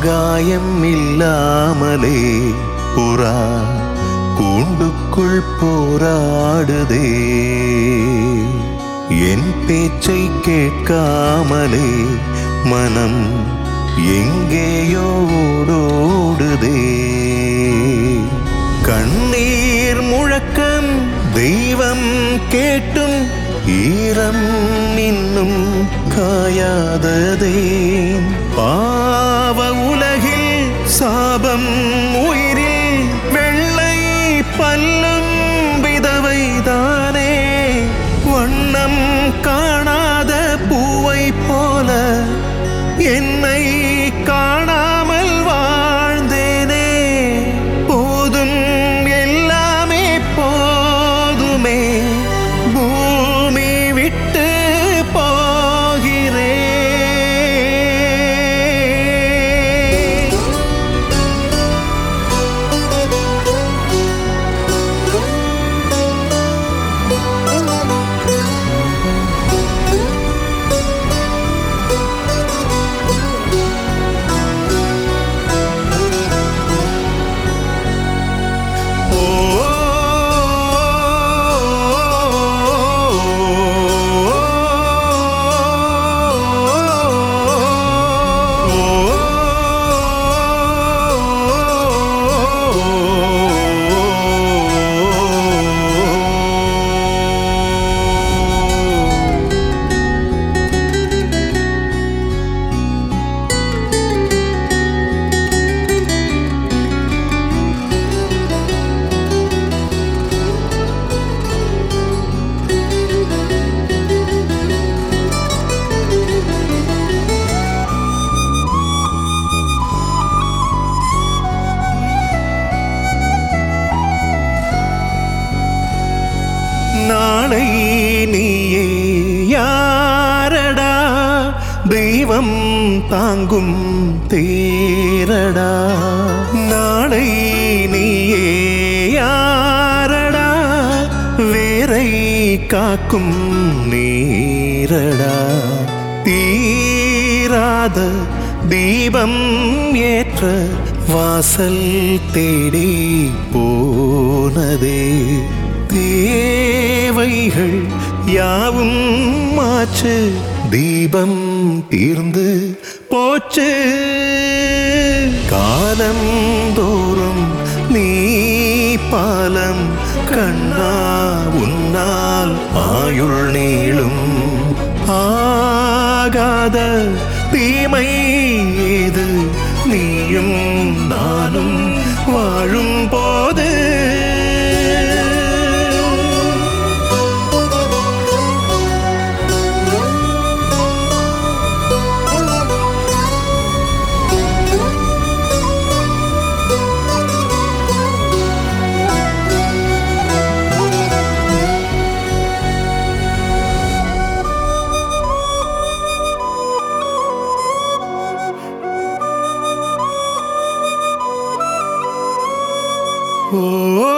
காயம் இல்லாமலே புறா கூண்டுக்குள் போராடுதே என் பேச்சை கேட்காமலே மனம் எங்கேயோ ஓடோடுதே கண்ணீர் முழக்கம் தெய்வம் கேட்டும் ஈரம் இன்னும் காயாததே பாவ உலகில் சாபம் உயிரில் வெள்ளை பல்லும் விதவைதானே வண்ணம் காணாத பூவை போல என்னை காணாமல் வாழ்ந்தேனே போதும் எல்லாமே போதுமே பூமி விட்டு போகிறேன் நாளை நீயே யாரடா தெய்வம் தாங்கும் தேரடா நாளை நீயே யாரடா வேரை காக்கும் நீரடா தீராத தீபம் ஏற்ற வாசல் தேடி போனதே தேவைகள் யாவும் மாச்சு தீபம் தீர்ந்து போச்சு காலம் தோறும் நீ பாலம் கண்ணா உன்னால் ஆயுள் நீளும் ஆகாத தீமை ஏது நீயும் நானும் வாழும் போது ஓ